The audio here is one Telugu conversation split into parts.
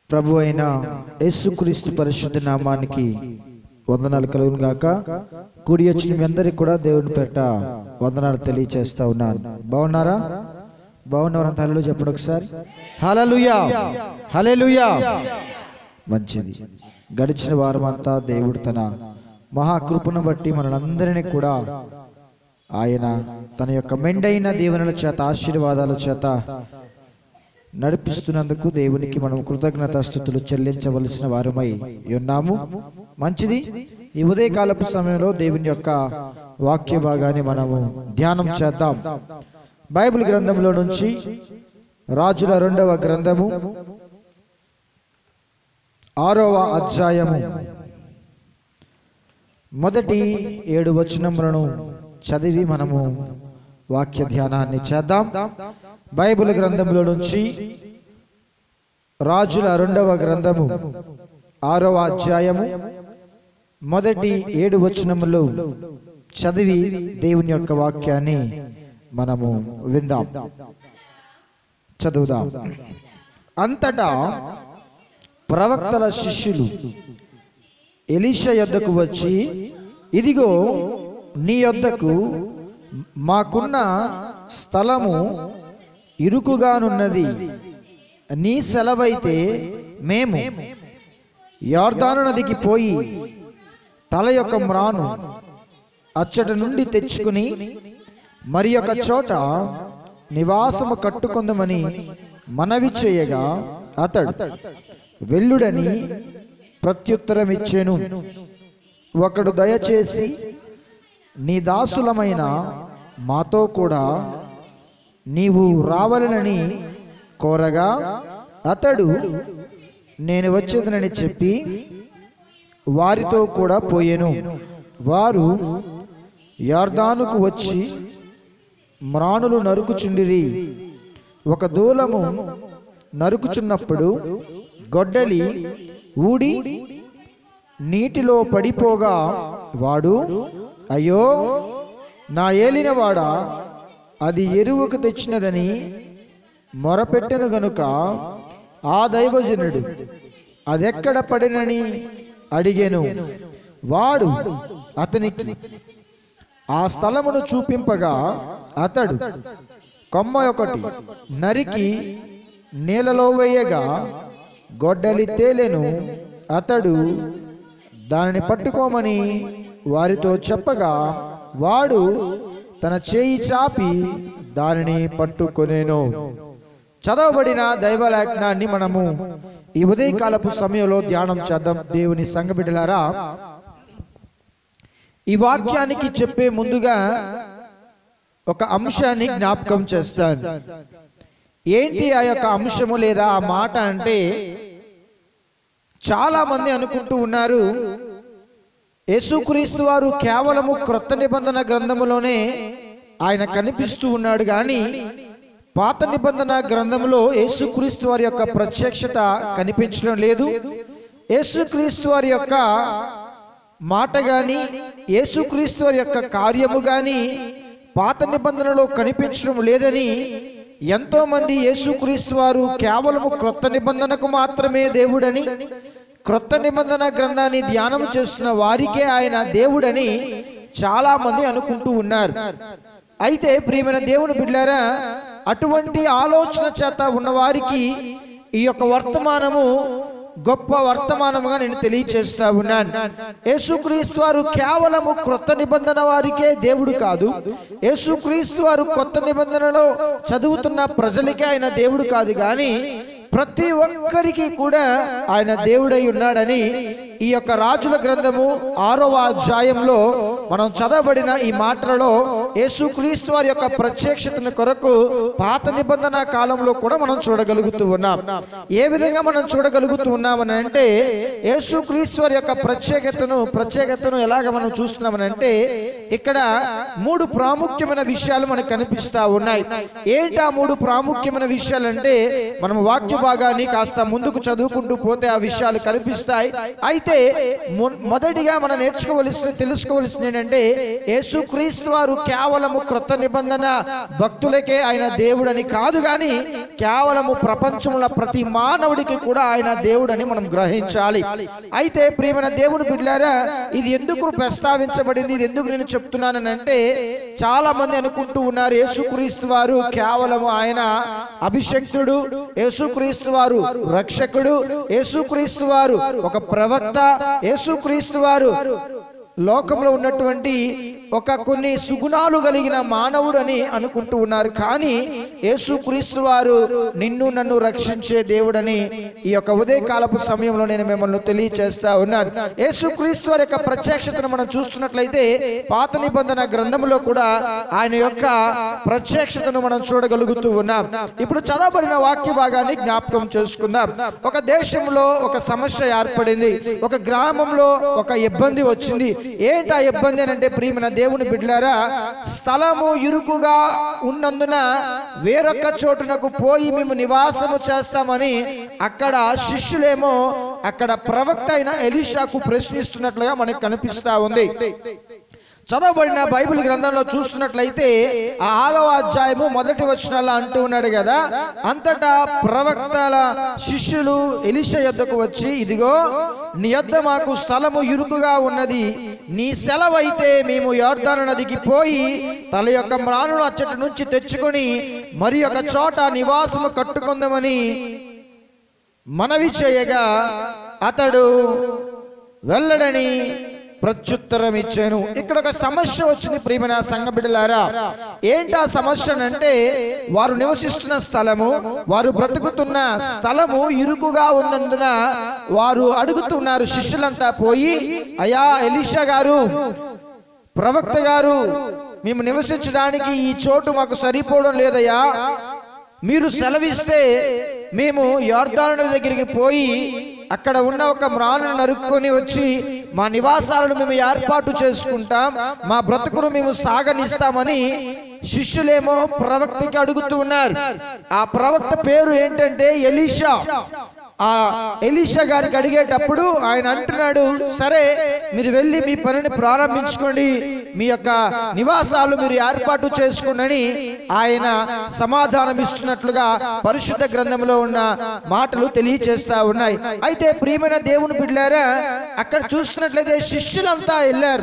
ప్రభు అయిన యేసుక్రీస్తు పరిశుద్ధ నామానికి వందనాలు కలుగును గాక కూడి వచ్చిన మీ అందరికి కూడా దేవుని పేట వందనాలు తెలియచేస్తా ఉన్నాను బాగున్నారా బాగున్నారంత హలో చెప్పండి ఒకసారి హలలుయా హలెలుయా మంచిది గడిచిన వారం అంతా దేవుడు తన మహాకృపను బట్టి మనలందరినీ కూడా ఆయన తన యొక్క మెండైన దీవెనల చేత ఆశీర్వాదాల చేత నడిపిస్తున్నందుకు దేవునికి మనం కృతజ్ఞతాస్థుతులు చెల్లించవలసిన వారమై ఉన్నాము మంచిది ఈ ఉదయకాలపు సమయంలో దేవుని యొక్క వాక్య భాగాన్ని మనము ధ్యానం చేద్దాం బైబిల్ గ్రంథంలో నుంచి రాజుల రెండవ గ్రంథము ఆరవ అధ్యాయము మొదటి ఏడు వచనములను చదివి మనము వాక్య ధ్యానాన్ని చేద్దాం బైబిల్ గ్రంథంలో నుంచి రాజుల రెండవ గ్రంథము ఆరవ అధ్యాయము మొదటి ఏడు వచనములు చదివి దేవుని యొక్క వాక్యాన్ని మనము విందాం చదువుదాం అంతటా ప్రవక్తల శిష్యులు ఎలీషా యొద్దకు వచ్చి ఇదిగో నీ యొద్దకు మాకున్న స్థలము ఇరుకుగానున్నది నీ సెలవైతే మేము యార్దాను నదికి పోయి తల యొక్క మ్రాను అచ్చట నుండి తెచ్చుకుని మరి ఒక చోట నివాసము కట్టుకుందమని మనవి చేయగా అతడు వెల్లుడని ప్రత్యుత్తరమిచ్చెను ఒకడు దయచేసి నీ దాసులమైన మాతో కూడా నీవు రావాలనని కోరగా అతడు నేను వచ్చేదనని చెప్పి వారితో కూడా పోయెను వారు యార్దానుకు వచ్చి మ్రాణులు నరుకుచుండిరి ఒక దూలము నరుకుచున్నప్పుడు గొడ్డలి ఊడి నీటిలో పడిపోగా వాడు అయ్యో నా ఏలినవాడా అది ఎరువుకు తెచ్చినదని మొరపెట్టెను గనుక ఆ దైవజనుడు అదెక్కడ పడినని అడిగెను వాడు అతనికి ఆ స్థలమును చూపింపగా అతడు కొమ్మ ఒకటి నరికి నీళ్ళలో వేయగా గొడ్డలి తేలెను అతడు దానిని పట్టుకోమని వారితో చెప్పగా వాడు తన చేయి చాపి దానిని పట్టుకొనేను చదవబడిన దైవలేఖనాన్ని మనము ఈ ఉదయకాలపు సమయంలో ధ్యానం చేద్దాం దేవుని సంఘ బిడ్డలారా ఈ వాక్యానికి చెప్పే ముందుగా ఒక అంశాన్ని జ్ఞాపకం చేస్తాను ఏంటి ఆ యొక్క అంశము లేదా ఆ మాట అంటే చాలా మంది అనుకుంటూ ఉన్నారు యేసుక్రీస్తు వారు కేవలము క్రొత్త నిబంధన గ్రంథములోనే ఆయన కనిపిస్తూ ఉన్నాడు కానీ పాత నిబంధన గ్రంథంలో యేసుక్రీస్తు వారి యొక్క ప్రత్యక్షత కనిపించడం లేదు యేసుక్రీస్తు వారి యొక్క మాట గాని యేసుక్రీస్తు వారి యొక్క కార్యము గాని పాత నిబంధనలో కనిపించడం లేదని ఎంతో మంది యేసుక్రీస్తు వారు కేవలము క్రొత్త నిబంధనకు మాత్రమే దేవుడని క్రొత్త నిబంధన గ్రంథాన్ని ధ్యానం చేస్తున్న వారికే ఆయన దేవుడని చాలా మంది అనుకుంటూ ఉన్నారు అయితే ప్రియమైన దేవుని బిడ్డారా అటువంటి ఆలోచన చేత ఉన్న వారికి ఈ యొక్క వర్తమానము గొప్ప వర్తమానముగా నేను తెలియచేస్తా ఉన్నాను యేసుక్రీస్తు వారు కేవలము క్రొత్త నిబంధన వారికే దేవుడు కాదు యేసుక్రీస్తు వారు కొత్త నిబంధనలో చదువుతున్న ప్రజలకే ఆయన దేవుడు కాదు కానీ ప్రతి ఒక్కరికి కూడా ఆయన దేవుడై ఉన్నాడని ఈ యొక్క రాజుల గ్రంథము ఆరవ అధ్యాయంలో మనం చదవబడిన ఈ మాటలలో యేసుక్రీస్తు వారి యొక్క ప్రత్యక్షతను కొరకు పాత నిబంధన కాలంలో కూడా మనం చూడగలుగుతూ ఉన్నాం ఏ విధంగా మనం చూడగలుగుతూ ఉన్నామని అంటే యేసుక్రీస్తు వారి యొక్క ప్రత్యేకతను ప్రత్యేకతను ఎలాగ మనం చూస్తున్నామని అంటే ఇక్కడ మూడు ప్రాముఖ్యమైన విషయాలు మనకు కనిపిస్తా ఉన్నాయి ఏంటి ఆ మూడు ప్రాముఖ్యమైన విషయాలు అంటే మనం వాక్య భాగాన్ని కాస్త ముందుకు చదువుకుంటూ పోతే ఆ విషయాలు కనిపిస్తాయి అయితే మొ- మొదటిగా మనం నేర్చుకోవలసిన తెలుసుకోవలసింది ఏంటంటే యేసుక్రీస్తు వారు కేవలం కేవలము క్రొత్త నిబంధన భక్తులకే ఆయన దేవుడని కాదు గాని కేవలము ప్రపంచంలో ప్రతి మానవుడికి కూడా ఆయన దేవుడని మనం గ్రహించాలి అయితే ప్రియమైన దేవుని బిడ్డారా ఇది ఎందుకు ప్రస్తావించబడింది ఇది ఎందుకు నేను చెప్తున్నానంటే చాలా మంది అనుకుంటూ ఉన్నారు యేసుక్రీస్తు వారు కేవలం ఆయన అభిషక్తుడు యేసుక్రీస్తు వారు రక్షకుడు యేసుక్రీస్తు వారు ఒక ప్రవక్త యేసుక్రీస్తు వారు లోకంలో ఉన్నటువంటి ఒక కొన్ని సుగుణాలు కలిగిన మానవుడు అని అనుకుంటూ ఉన్నారు కానీ యేసుక్రీస్తు వారు నిన్ను నన్ను రక్షించే దేవుడని ఈ యొక్క ఉదయకాలపు సమయంలో నేను మిమ్మల్ని తెలియచేస్తా ఉన్నాను యేసుక్రీస్తు వారి యొక్క ప్రత్యక్షతను మనం చూస్తున్నట్లయితే పాత నిబంధన గ్రంథంలో కూడా ఆయన యొక్క ప్రత్యక్షతను మనం చూడగలుగుతూ ఉన్నాం ఇప్పుడు చదవబడిన వాక్య భాగాన్ని జ్ఞాపకం చేసుకుందాం ఒక దేశంలో ఒక సమస్య ఏర్పడింది ఒక గ్రామంలో ఒక ఇబ్బంది వచ్చింది ఏంటి ఆ ఇబ్బంది అని అంటే ప్రియమైన దేవుని బిడ్డలారా స్థలము ఇరుకుగా ఉన్నందున వేరొక చోటునకు పోయి మేము నివాసము చేస్తామని అక్కడ శిష్యులేమో అక్కడ ప్రవక్త అయిన ఎలీషాకు ప్రశ్నిస్తున్నట్లుగా మనకు కనిపిస్తా ఉంది చదవబడిన బైబిల్ గ్రంథంలో చూస్తున్నట్లయితే ఆ ఆరవ అధ్యాయము మొదటి వచనాల్లో అంటూ ఉన్నాడు కదా అంతటా ప్రవక్తల శిష్యులు ఎలిష యొద్దకు వచ్చి ఇదిగో నీ యొద్ద మాకు స్థలము ఇరుకుగా ఉన్నది నీ సెలవైతే మేము యోర్దాను నదికి పోయి తల యొక్క మ్రానును అచ్చటి నుంచి తెచ్చుకొని మరి ఒక చోట నివాసము కట్టుకుందామని మనవి చేయగా అతడు వెళ్ళడని ప్రత్యుత్తరం ఇచ్చాను ఇక్కడ ఒక సమస్య వచ్చింది ప్రియమైన సంఘ బిడ్డలారా ఏంటి ఆ సమస్య అంటే వారు నివసిస్తున్న స్థలము వారు బ్రతుకుతున్న స్థలము ఇరుకుగా ఉన్నందున వారు అడుగుతున్నారు శిష్యులంతా పోయి అయా ఎలీషా గారు ప్రవక్త గారు మేము నివసించడానికి ఈ చోటు మాకు సరిపోవడం లేదయ్యా మీరు సెలవిస్తే మేము యోర్దాను దగ్గరికి పోయి అక్కడ ఉన్న ఒక మ్రాను నరుక్కొని వచ్చి మా నివాసాలను మేము ఏర్పాటు చేసుకుంటాం మా బ్రతుకును మేము సాగనిస్తామని శిష్యులేమో ప్రవక్తకి అడుగుతూ ఉన్నారు ఆ ప్రవక్త పేరు ఏంటంటే ఎలీషా ఆ ఎలీషా గారికి అడిగేటప్పుడు ఆయన అంటున్నాడు సరే మీరు వెళ్ళి మీ పనిని ప్రారంభించుకోండి మీ యొక్క నివాసాలు మీరు ఏర్పాటు చేసుకోండి ఆయన సమాధానం ఇస్తున్నట్లుగా పరిశుద్ధ గ్రంథంలో ఉన్న మాటలు తెలియచేస్తా ఉన్నాయి అయితే ప్రియమైన దేవుని బిడ్డారా అక్కడ చూస్తున్నట్లయితే శిష్యులంతా వెళ్ళారు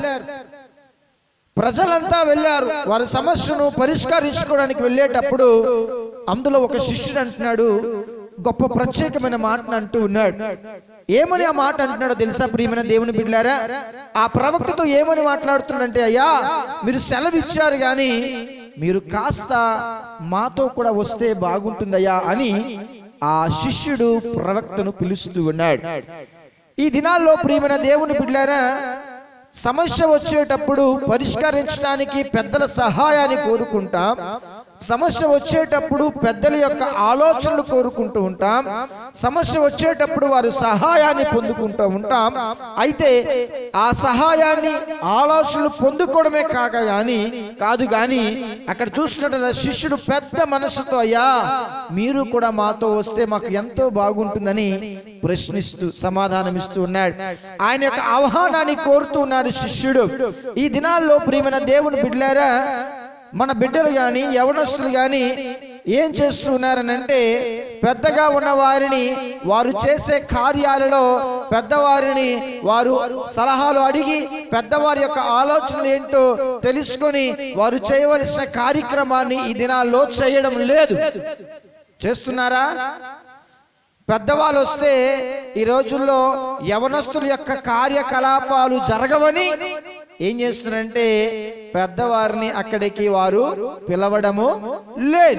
ప్రజలంతా వెళ్ళారు వారి సమస్యను పరిష్కరించుకోవడానికి వెళ్ళేటప్పుడు అందులో ఒక శిష్యుడు అంటున్నాడు గొప్ప ప్రత్యేకమైన మాటను అంటూ ఉన్నాడు ఏమని ఆ మాట అంటున్నాడో తెలుసా ప్రియమైన దేవుని బిడ్డారా ఆ ప్రవక్తతో ఏమని మాట్లాడుతున్నాడంటే అయ్యా మీరు సెలవు ఇచ్చారు కానీ మీరు కాస్త మాతో కూడా వస్తే బాగుంటుందయ్యా అని ఆ శిష్యుడు ప్రవక్తను పిలుస్తూ ఉన్నాడు ఈ దినాల్లో ప్రియమైన దేవుని బిడ్డారా సమస్య వచ్చేటప్పుడు పరిష్కరించడానికి పెద్దల సహాయాన్ని కోరుకుంటాం సమస్య వచ్చేటప్పుడు పెద్దల యొక్క ఆలోచనలు కోరుకుంటూ ఉంటాం సమస్య వచ్చేటప్పుడు వారి సహాయాన్ని పొందుకుంటూ ఉంటాం అయితే ఆ సహాయాన్ని ఆలోచనలు పొందుకోవడమే కాక గాని కాదు గాని అక్కడ చూస్తున్నట్టు శిష్యుడు పెద్ద మనసుతో అయ్యా మీరు కూడా మాతో వస్తే మాకు ఎంతో బాగుంటుందని ప్రశ్నిస్తూ సమాధానమిస్తూ ఉన్నాడు ఆయన యొక్క ఆహ్వానాన్ని కోరుతూ ఉన్నాడు శిష్యుడు ఈ దినాల్లో ప్రియమైన దేవుని బిడ్డలారా మన బిడ్డలు గాని యవనస్తులు గాని ఏం చేస్తున్నారనంటే పెద్దగా ఉన్న వారిని వారు చేసే కార్యాలలో పెద్దవారిని వారు సలహాలు అడిగి పెద్దవారి యొక్క ఆలోచనలు ఏంటో తెలుసుకొని వారు చేయవలసిన కార్యక్రమాన్ని ఈ దినాల్లో చేయడం లేదు చేస్తున్నారా పెద్దవాళ్ళు వస్తే ఈ రోజుల్లో యవనస్తుల యొక్క కార్యకలాపాలు జరగవని ఏం చేస్తున్నారంటే పెద్దవారిని అక్కడికి వారు పిలవడము లేదు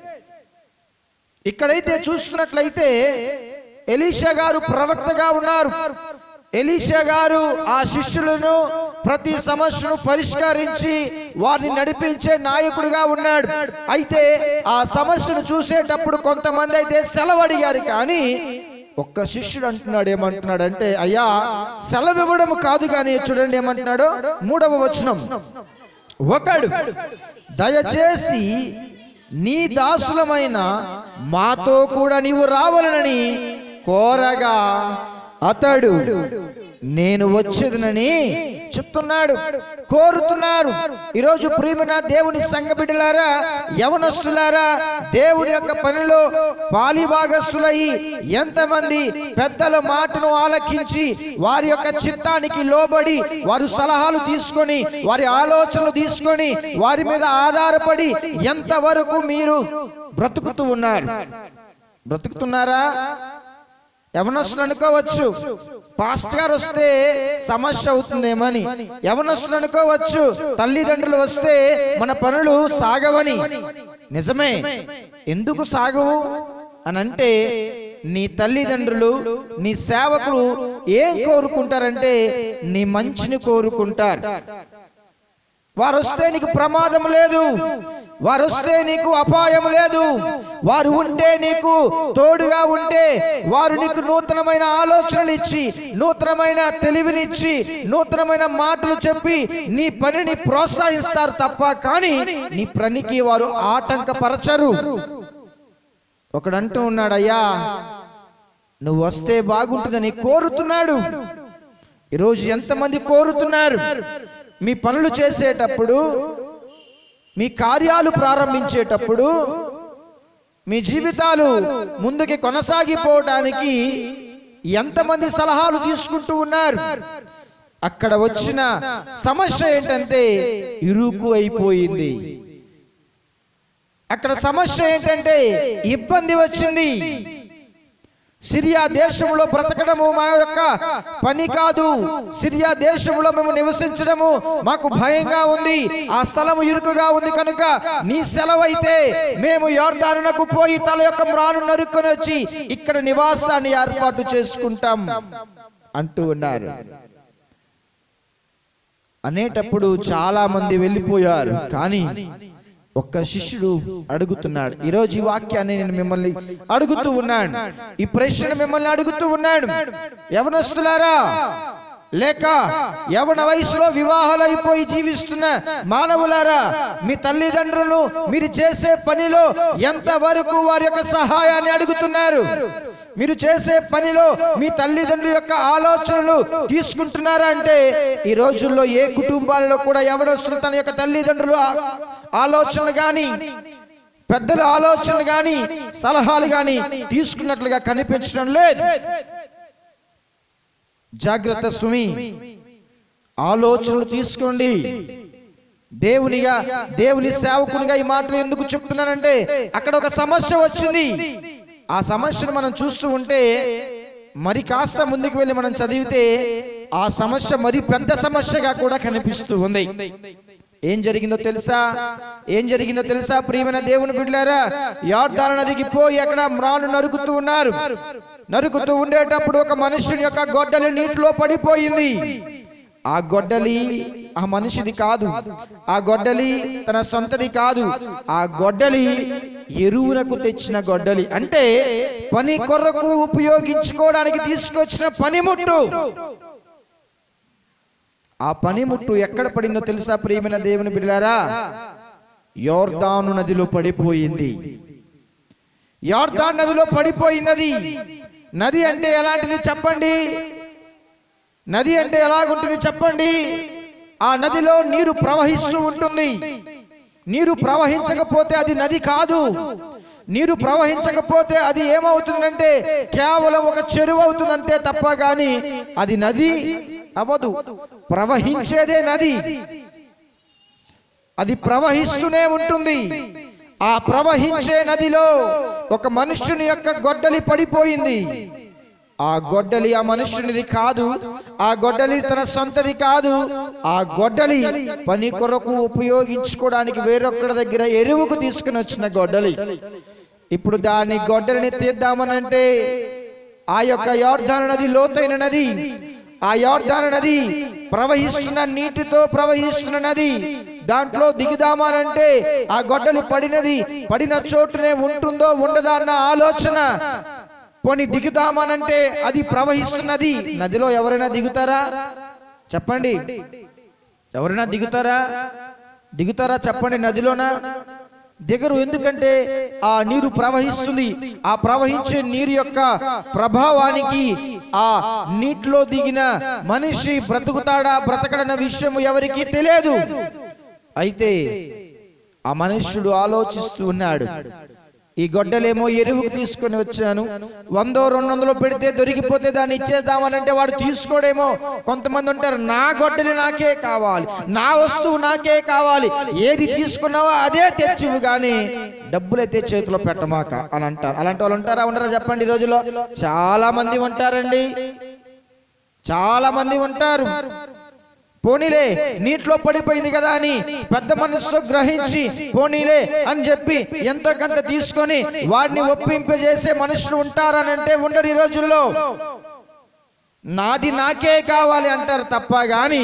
ఇక్కడైతే చూస్తున్నట్లయితే ఎలీషా గారు ప్రవక్తగా ఉన్నారు ఎలీషా గారు ఆ శిష్యులను ప్రతి సమస్యను పరిష్కరించి వారిని నడిపించే నాయకుడిగా ఉన్నాడు అయితే ఆ సమస్యను చూసేటప్పుడు కొంతమంది అయితే సెలవు అడిగారు కానీ ఒక్క శిష్యుడు అంటున్నాడు ఏమంటున్నాడు అంటే అయ్యా సెలవు ఇవ్వడం కాదు కానీ చూడండి ఏమంటున్నాడు మూడవ వచనం ఒకడు దయచేసి నీ దాసులమైన మాతో కూడా నీవు రావాలనని కోరగా అతడు నేను వచ్చేదనని చెప్తున్నాడు కోరుతున్నారు ఈరోజు ప్రియమైన దేవుని సంఘ బిడ్డలారా యవనస్తులారా దేవుని యొక్క పనిలో పాలిభాగస్తులయ్యి ఎంతమంది పెద్దల మాటను ఆలకించి వారి యొక్క చిత్తానికి లోబడి వారు సలహాలు తీసుకొని వారి ఆలోచనలు తీసుకొని వారి మీద ఆధారపడి ఎంతవరకు మీరు బ్రతుకుతూ ఉన్నారు బ్రతుకుతున్నారా యవనస్తులు అనుకోవచ్చు పాస్ట్ గారు వస్తే సమస్య అవుతుందేమని యవనస్తులు అనుకోవచ్చు తల్లిదండ్రులు వస్తే మన పనులు సాగవని నిజమే ఎందుకు సాగవు అని అంటే నీ తల్లిదండ్రులు నీ సేవకులు ఏం కోరుకుంటారంటే నీ మంచిని కోరుకుంటారు వారు వస్తే నీకు ప్రమాదం లేదు వారు వస్తే నీకు అపాయం లేదు వారు ఉంటే నీకు తోడుగా ఉంటే వారు నీకు నూతనమైన ఆలోచనలు ఇచ్చి నూతనమైన తెలివినిచ్చి నూతనమైన మాటలు చెప్పి నీ పనిని ప్రోత్సహిస్తారు తప్ప కానీ నీ పనికి వారు ఆటంకపరచరు ఒకడంటూ ఉన్నాడు అయ్యా నువ్వు వస్తే బాగుంటుందని కోరుతున్నాడు ఈరోజు ఎంతమంది కోరుతున్నారు మీ పనులు చేసేటప్పుడు మీ కార్యాలు ప్రారంభించేటప్పుడు మీ జీవితాలు ముందుకి కొనసాగిపోవడానికి ఎంతమంది సలహాలు తీసుకుంటూ ఉన్నారు అక్కడ వచ్చిన సమస్య ఏంటంటే ఇరుకు అయిపోయింది అక్కడ సమస్య ఏంటంటే ఇబ్బంది వచ్చింది సిరియా దేశంలో బ్రతకడము మా యొక్క పని కాదు సిరియా దేశంలో మేము నివసించడము మాకు భయంగా ఉంది ఆ స్థలము ఇరుకుగా ఉంది కనుక నీ సెలవైతే మేము యోర్దానునకు పోయి తల యొక్క మ్రాను నరుక్కొని వచ్చి ఇక్కడ నివాసాన్ని ఏర్పాటు చేసుకుంటాం అంటూ ఉన్నారు అనేటప్పుడు చాలా మంది వెళ్ళిపోయారు కానీ ఒక్క శిష్యుడు అడుగుతున్నాడు ఈరోజు ఈ వాక్యాన్ని నేను మిమ్మల్ని అడుగుతూ ఉన్నాను ఈ ప్రశ్న మిమ్మల్ని అడుగుతూ ఉన్నాను యవనస్తులారా లేక యవన వయసులో వివాహాలు అయిపోయి జీవిస్తున్న మానవులారా మీ తల్లిదండ్రులను మీరు చేసే పనిలో ఎంత వరకు వారి యొక్క సహాయాన్ని అడుగుతున్నారు మీరు చేసే పనిలో మీ తల్లిదండ్రుల యొక్క ఆలోచనలు తీసుకుంటున్నారా అంటే ఈ రోజుల్లో ఏ కుటుంబాలలో కూడా ఎవరొస్తున్న తన యొక్క తల్లిదండ్రులు ఆ- ఆలోచనలు గాని పెద్దల ఆలోచనలు గాని సలహాలు గాని తీసుకున్నట్లుగా కనిపించడం లేదు జాగ్రత్త సుమి ఆలోచనలు తీసుకోండి దేవునిగా దేవుని సేవకునిగా ఈ మాటలు ఎందుకు చెప్తున్నానంటే అక్కడ ఒక సమస్య వచ్చింది ఆ సమస్యను మనం చూస్తూ ఉంటే మరి కాస్త ముందుకు వెళ్ళి మనం చదివితే ఆ సమస్య మరి పెద్ద సమస్యగా కూడా కనిపిస్తూ ఉంది ఏం జరిగిందో తెలుసా ఏం జరిగిందో తెలుసా ప్రియమైన దేవుని బిడ్డారా యార్దాన నదికి పోయి అక్కడ మ్రాను నరుకుతూ ఉన్నారు నరుకుతూ ఉండేటప్పుడు ఒక మనుషుని యొక్క గొడ్డలి నీటిలో పడిపోయింది ఆ గొడ్డలి ఆ మనిషిది కాదు ఆ గొడ్డలి తన సొంతది కాదు ఆ గొడ్డలి ఎరువునకు తెచ్చిన గొడ్డలి అంటే పని కొరకు ఉపయోగించుకోవడానికి తీసుకొచ్చిన పనిముట్టు ఆ పనిముట్టు ఎక్కడ పడిందో తెలుసా ప్రియమైన దేవుని బిడ్డారా యోర్దాను నదిలో పడిపోయింది యోర్దాన్ నదిలో పడిపోయినది నది అంటే ఎలాంటిది చెప్పండి నది అంటే ఎలాగుంటుంది చెప్పండి ఆ నదిలో నీరు ప్రవహిస్తూ ఉంటుంది నీరు ప్రవహించకపోతే అది నది కాదు నీరు ప్రవహించకపోతే అది ఏమవుతుందంటే కేవలం ఒక చెరువు అవుతుందంతే తప్ప గాని అది నది అవ్వదు ప్రవహించేదే నది అది ప్రవహిస్తూనే ఉంటుంది ఆ ప్రవహించే నదిలో ఒక మనుష్యుని యొక్క గొడ్డలి పడిపోయింది ఆ గొడ్డలి ఆ మనుష్యునిది కాదు ఆ గొడ్డలి తన సొంతది కాదు ఆ గొడ్డలి పని కొరకు ఉపయోగించుకోవడానికి వేరొక్కడి దగ్గర ఎరువుకు తీసుకుని వచ్చిన గొడ్డలి ఇప్పుడు దాని గొడ్డలిని తీద్దామనంటే ఆ యొక్క యోర్ధాన నది లోతైన నది ఆ యోర్ధాన నది ప్రవహిస్తున్న నీటితో ప్రవహిస్తున్న నది దాంట్లో దిగుదామానంటే ఆ గొడ్డలి పడినది పడిన చోటునే ఉంటుందో ఉండదా అన్న ఆలోచన పోని దిగుదామనంటే అది ప్రవహిస్తున్నది నదిలో ఎవరైనా దిగుతారా చెప్పండి ఎవరైనా దిగుతారా దిగుతారా చెప్పండి నదిలోనా దిగరు ఎందుకంటే ఆ నీరు ప్రవహిస్తుంది ఆ ప్రవహించే నీరు యొక్క ప్రభావానికి ఆ నీటిలో దిగిన మనిషి బ్రతుకుతాడా బ్రతకడన్న విషయం ఎవరికీ తెలియదు అయితే ఆ మనుష్యుడు ఆలోచిస్తూ ఉన్నాడు ఈ గొడ్డలేమో ఎరువుకు తీసుకొని వచ్చాను వందో రెండు వందలు పెడితే దొరికిపోతే దాన్ని ఇచ్చేద్దామనంటే వాడు తీసుకోడేమో కొంతమంది ఉంటారు నా గొడ్డలి నాకే కావాలి నా వస్తువు నాకే కావాలి ఏది తీసుకున్నావో అదే తెచ్చివు కానీ డబ్బులైతే చేతిలో పెట్టమాక అని అంటారు అలాంటి వాళ్ళు ఉంటారా ఉండరా చెప్పండి ఈ రోజుల్లో చాలా మంది ఉంటారండి చాలా మంది ఉంటారు పోనీలే నీటిలో పడిపోయింది కదా అని పెద్ద మనసు గ్రహించి పోనీలే అని చెప్పి ఎంతో కొంత తీసుకొని వాడిని ఒప్పింపజేసే మనుషులు ఉంటారని అంటే ఉండరు ఈ రోజుల్లో నాది నాకే కావాలి అంటారు తప్ప గాని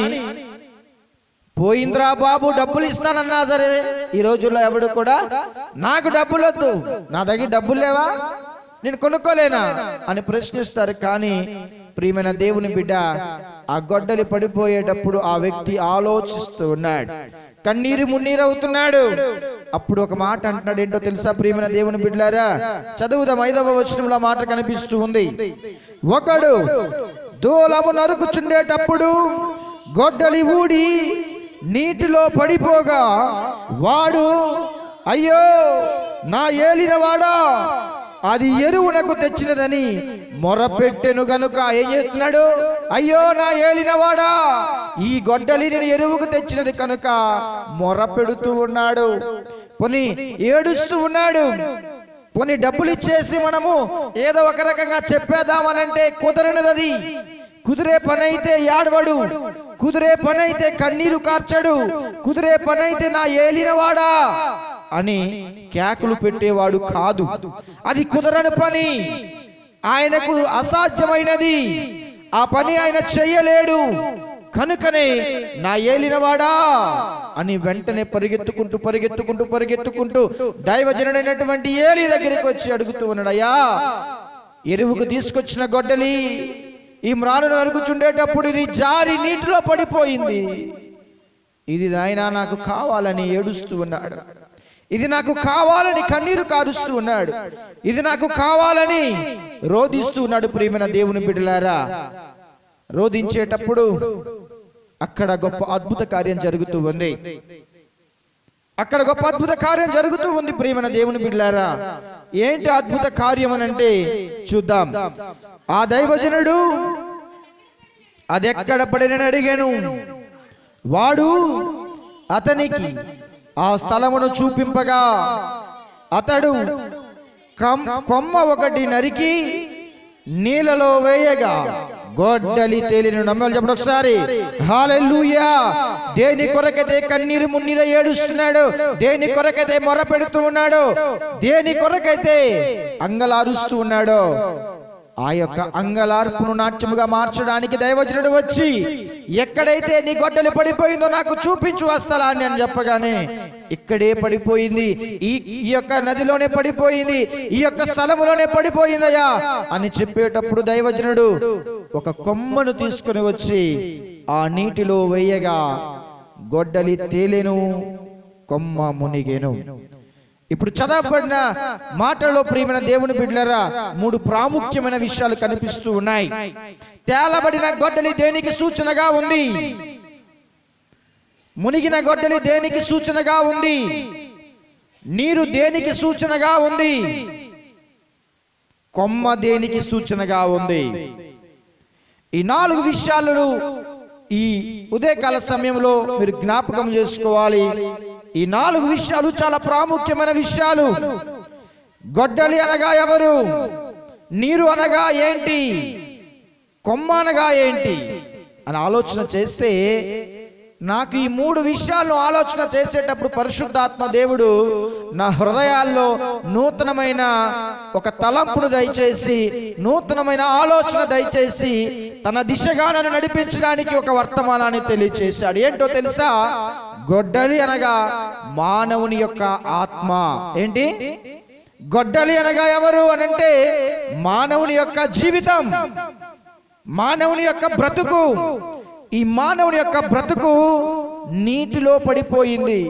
పోయిందిరా బాబు డబ్బులు ఇస్తానన్నా సరే ఈ రోజుల్లో ఎవడు కూడా నాకు డబ్బులు వద్దు నా దగ్గర డబ్బులు లేవా నేను కొనుక్కోలేనా అని ప్రశ్నిస్తారు కానీ ప్రియమైన దేవుని బిడ్డ ఆ గొడ్డలి పడిపోయేటప్పుడు ఆ వ్యక్తి ఆలోచిస్తూ ఉన్నాడు కన్నీరు మున్నీరు అవుతున్నాడు అప్పుడు ఒక మాట అంటున్నాడు ఏంటో తెలుసా ప్రియమైన దేవుని బిడ్డారా చదువుదాం ఐదవ వచనంలో ఆ మాట కనిపిస్తూ ఉంది ఒకడు దూలము నరుకుచుండేటప్పుడు గొడ్డలి ఊడి నీటిలో పడిపోగా వాడు అయ్యో నా ఏలినవాడా అది ఎరువునకు తెచ్చినదని మొరపెట్టెను గనుక ఏం చేస్తున్నాడు అయ్యో నా ఏలినవాడా ఈ గొడ్డలి నేను ఎరువుకు తెచ్చినది కనుక మొరపెడుతూ ఉన్నాడు పోని ఏడుస్తూ ఉన్నాడు పోనీ డబ్బులు ఇచ్చేసి మనము ఏదో ఒక రకంగా చెప్పేద్దామనంటే కుదరనిది అది కుదిరే పని అయితే యాడవడు కుదిరే పని అయితే కన్నీరు కార్చడు కుదిరే పని అయితే నా ఏలినవాడా అని కేకులు పెట్టేవాడు కాదు అది కుదరని పని ఆయనకు అసాధ్యమైనది ఆ పని ఆయన చెయ్యలేడు కనుకనే నా ఏలినవాడా అని వెంటనే పరిగెత్తుకుంటూ పరిగెత్తుకుంటూ పరిగెత్తుకుంటూ దైవజనుడైనటువంటి ఏలి దగ్గరికి వచ్చి అడుగుతూ ఉన్నాడు అయ్యా ఎరువుకు తీసుకొచ్చిన గొడ్డలి ఈ మ్రాను నరుకుచుండేటప్పుడు ఇది జారి నీటిలో పడిపోయింది ఇది నాయన నాకు కావాలని ఏడుస్తూ ఉన్నాడు ఇది నాకు కావాలని కన్నీరు కారుస్తూ ఉన్నాడు ఇది నాకు కావాలని రోధిస్తూ ఉన్నాడు ప్రియమైన దేవుని బిడ్డలారా రోధించేటప్పుడు అక్కడ గొప్ప అద్భుత కార్యం జరుగుతూ ఉంది అక్కడ గొప్ప అద్భుత కార్యం జరుగుతూ ఉంది ప్రియమైన దేవుని బిడ్డలారా ఏంటి అద్భుత కార్యం అని అంటే చూద్దాం ఆ దైవజనుడు అది ఎక్కడ పడినని అడిగాను వాడు అతనికి ఆ స్థలమును చూపింపగా అతడు కమ్- కొమ్మ ఒకటి నరికి నీళ్ళలో వేయగా గొడ్డలి తేలిన నమ్మలు చెప్పండి ఒకసారి హాలెలూయా దేని కొరకైతే కన్నీరు మున్నీర ఏడుస్తున్నాడు దేని కొరకైతే మొర పెడుతూ ఉన్నాడు దేని కొరకైతే అంగలారుస్తూ ఉన్నాడో ఆ యొక్క అంగలార్పును నాట్యముగా మార్చడానికి దైవజనుడు వచ్చి ఎక్కడైతే నీ గొడ్డలి పడిపోయిందో నాకు చూపించు ఆ స్థలాన్ని అని చెప్పగానే ఇక్కడే పడిపోయింది ఈ ఈ యొక్క నదిలోనే పడిపోయింది ఈ యొక్క స్థలములోనే పడిపోయిందయ్యా అని చెప్పేటప్పుడు దైవజనుడు ఒక కొమ్మను తీసుకొని వచ్చి ఆ నీటిలో వేయగా గొడ్డలి తేలెను కొమ్మ మునిగెను ఇప్పుడు చదవబడిన మాటల్లో ప్రియమైన దేవుని బిడ్డలరా మూడు ప్రాముఖ్యమైన విషయాలు కనిపిస్తూ ఉన్నాయి తేలబడిన గొడ్డలి దేనికి సూచనగా ఉంది మునిగిన గొడ్డలి దేనికి సూచనగా ఉంది నీరు దేనికి సూచనగా ఉంది కొమ్మ దేనికి సూచనగా ఉంది ఈ నాలుగు విషయాలను ఈ ఉదయకాల సమయంలో మీరు జ్ఞాపకం చేసుకోవాలి ఈ నాలుగు విషయాలు చాలా ప్రాముఖ్యమైన విషయాలు గొడ్డలి అనగా ఎవరు నీరు అనగా ఏంటి కొమ్మ అనగా ఏంటి అని ఆలోచన చేస్తే నాకు ఈ మూడు విషయాలను ఆలోచన చేసేటప్పుడు పరిశుద్ధాత్మ దేవుడు నా హృదయాల్లో నూతనమైన ఒక తలంపును దయచేసి నూతనమైన ఆలోచన దయచేసి తన దిశగా నన్ను నడిపించడానికి ఒక వర్తమానాన్ని తెలియచేశాడు ఏంటో తెలుసా గొడ్డలి అనగా మానవుని యొక్క ఆత్మ ఏంటి గొడ్డలి అనగా ఎవరు అనంటే మానవుని యొక్క జీవితం మానవుని యొక్క బ్రతుకు ఈ మానవుని యొక్క బ్రతుకు నీటిలో పడిపోయింది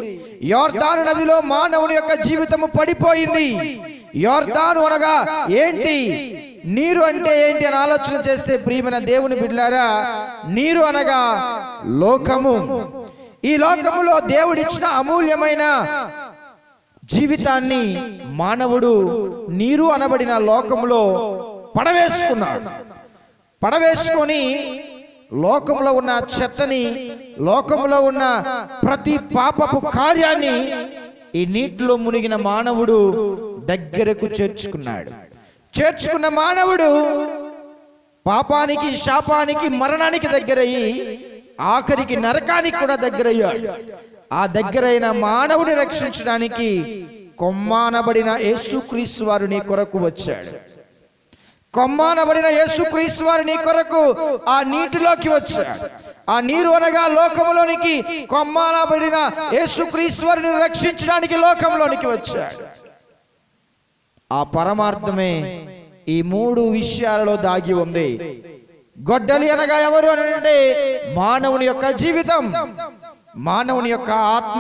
యోర్దాను నదిలో మానవుని యొక్క జీవితము పడిపోయింది యోర్దాను అనగా ఏంటి నీరు అంటే ఏంటి అని ఆలోచన చేస్తే ప్రియమైన దేవుని బిడ్డారా నీరు అనగా లోకము ఈ లోకములో దేవుడిచ్చిన అమూల్యమైన జీవితాన్ని మానవుడు నీరు అనబడిన లోకములో పడవేసుకున్నాడు పడవేసుకొని లోకంలో ఉన్న చెత్తని లోకంలో ఉన్న ప్రతి పాపపు కార్యాన్ని ఈ నీటిలో మునిగిన మానవుడు దగ్గరకు చేర్చుకున్నాడు చేర్చుకున్న మానవుడు పాపానికి శాపానికి మరణానికి దగ్గరయ్యి ఆఖరికి నరకానికి కూడా దగ్గరయ్యాడు ఆ దగ్గరైన మానవుని రక్షించడానికి కొమ్మానబడిన యేసుక్రీస్తు వారు నీ కొరకు వచ్చాడు కొమ్మానబడిన యేసుక్రీస్తు వారు నీ కొరకు ఆ నీటిలోకి వచ్చాడు ఆ నీరు అనగా లోకములోనికి కొమ్మానబడిన యేసుక్రీస్తు వారిని రక్షించడానికి లోకంలోనికి వచ్చాడు ఆ పరమార్థమే ఈ మూడు విషయాలలో దాగి ఉంది గొడ్డలి అనగా ఎవరు అని అంటే మానవుని యొక్క జీవితం మానవుని యొక్క ఆత్మ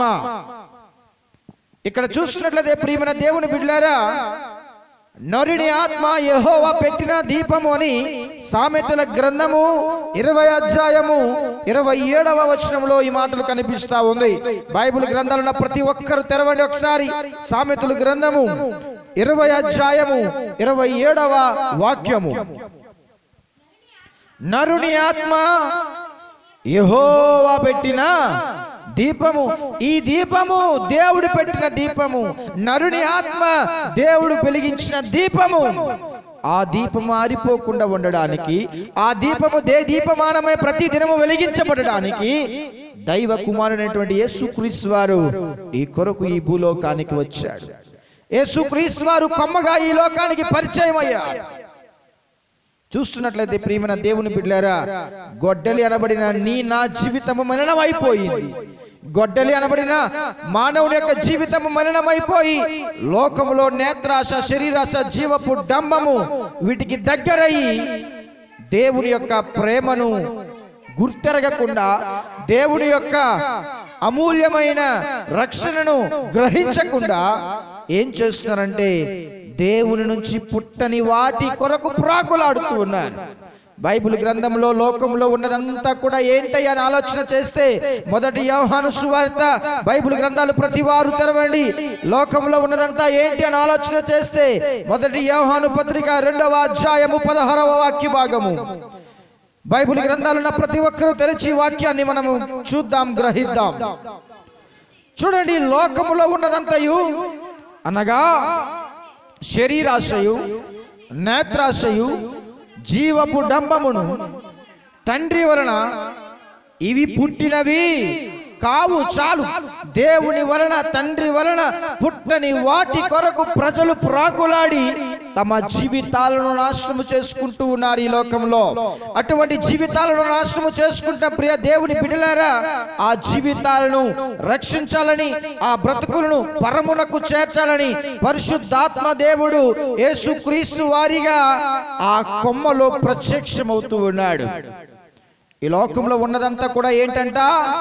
ఇక్కడ చూస్తున్నట్లయితే ప్రియమైన దేవుని బిడ్డారా నరుని ఆత్మ యెహోవా పెట్టిన దీపము అని సామెతల గ్రంథము ఇరవై అధ్యాయము ఇరవై ఏడవ వచనంలో ఈ మాటలు కనిపిస్తా ఉంది బైబిల్ గ్రంథాలు ఉన్న ప్రతి ఒక్కరు తెరవండి ఒకసారి సామెతల గ్రంథము ఇరవై అధ్యాయము ఇరవై ఏడవ వాక్యము నరుని ఆత్మ యెహోవా పెట్టిన దీపము ఈ దీపము దేవుడు పెట్టిన దీపము నరుని ఆత్మ దేవుడు వెలిగించిన దీపము ఆ దీపము ఆరిపోకుండా ఉండడానికి ఆ దీపము దే దీపమానమై ప్రతి దినము వెలిగించబడడానికి దైవ కుమారుడైనటువంటి యేసుక్రీస్తు వారు ఈ కొరకు ఈ భూలోకానికి వచ్చాడు యేసుక్రీస్తు వారు కొమ్మగా ఈ లోకానికి పరిచయం అయ్యారు చూస్తున్నట్లయితే ప్రియమైన దేవుని బిడ్డారా గొడ్డలి అనబడిన నీ నా జీవితము మరణమైపోయింది గొడ్డలి అనబడిన మానవుని యొక్క జీవితము మరణమైపోయి లోకములో నేత్రాశ శరీరాశ జీవపు డంబము వీటికి దగ్గరయ్యి దేవుని యొక్క ప్రేమను గుర్తెరగకుండా దేవుని యొక్క అమూల్యమైన రక్షణను గ్రహించకుండా ఏం చేస్తున్నారంటే దేవుని నుంచి పుట్టని వాటి కొరకు ప్రాకులాడుతూ ఉన్నారు బైబిల్ గ్రంథంలో లోకంలో ఉన్నదంతా కూడా ఏంటయ్యా అని ఆలోచన చేస్తే మొదటి యోహాను సువార్త బైబిల్ గ్రంథాలు ప్రతి వారు తెరవండి లోకంలో ఉన్నదంతా ఏంటి అని ఆలోచన చేస్తే మొదటి యోహాను పత్రిక రెండవ అధ్యాయము పదహారవ వాక్య భాగము బైబిల్ గ్రంథాలున్న ప్రతి ఒక్కరూ తెరిచి ఈ వాక్యాన్ని మనము చూద్దాం గ్రహిద్దాం చూడండి లోకములో ఉన్నదంతయు అనగా శరీరాశయు నేత్రాశయు జీవపు డంబమును తండ్రి వలన ఇవి పుట్టినవి కావు చాలు దేవుని వలన తండ్రి వలన పుట్టని వాటి కొరకు ప్రజలు ప్రాకులాడి తమ జీవితాలను నాశనము చేసుకుంటూ ఉన్నారు ఈ లోకంలో అటువంటి జీవితాలను నాశనము చేసుకుంటున్న ప్రియ దేవుని బిడ్డలారా ఆ జీవితాలను రక్షించాలని ఆ బ్రతుకులను పరమునకు చేర్చాలని పరిశుద్ధాత్మ దేవుడు యేసుక్రీస్తు వారిగా ఆ కొమ్మలో ప్రత్యక్షమవుతూ ఉన్నాడు ఈ లోకంలో ఉన్నదంతా కూడా ఏంటంట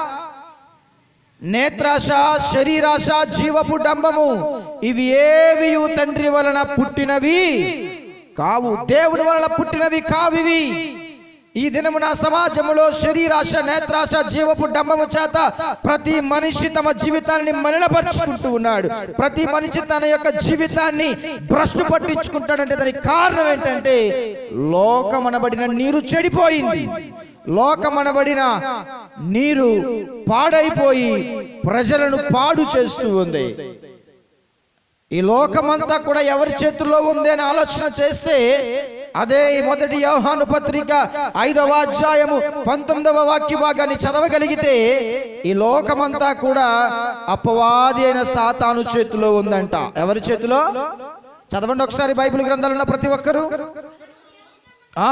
నేత్రాశ శరీరాశ జీవపు డంబము ఇవి ఏవి తండ్రి వలన పుట్టినవి కావు దేవుని వలన పుట్టినవి కావివి ఈ దినము నా సమాజములో శరీరాశ నేత్రాశ జీవపు డంబము చేత ప్రతి మనిషి తమ జీవితాన్ని మలినపరుచుకుంటూ ఉన్నాడు ప్రతి మనిషి తన యొక్క జీవితాన్ని భ్రష్టు పట్టించుకుంటాడంటే దానికి కారణం ఏంటంటే లోకమనబడిన నీరు చెడిపోయింది లోకమనబడిన నీరు పాడైపోయి ప్రజలను పాడు చేస్తూ ఉంది ఈ లోకమంతా కూడా ఎవరి చేతుల్లో ఉంది అని ఆలోచన చేస్తే అదే ఈ మొదటి యోహాను పత్రిక ఐదవ అధ్యాయము పంతొమ్మిదవ వాక్య భాగాన్ని చదవగలిగితే ఈ లోకమంతా కూడా అపవాది అయిన సాతాను చేతిలో ఉందంట ఎవరి చేతిలో చదవండి ఒకసారి బైబిల్ గ్రంథాలు ఉన్న ప్రతి ఒక్కరు ఆ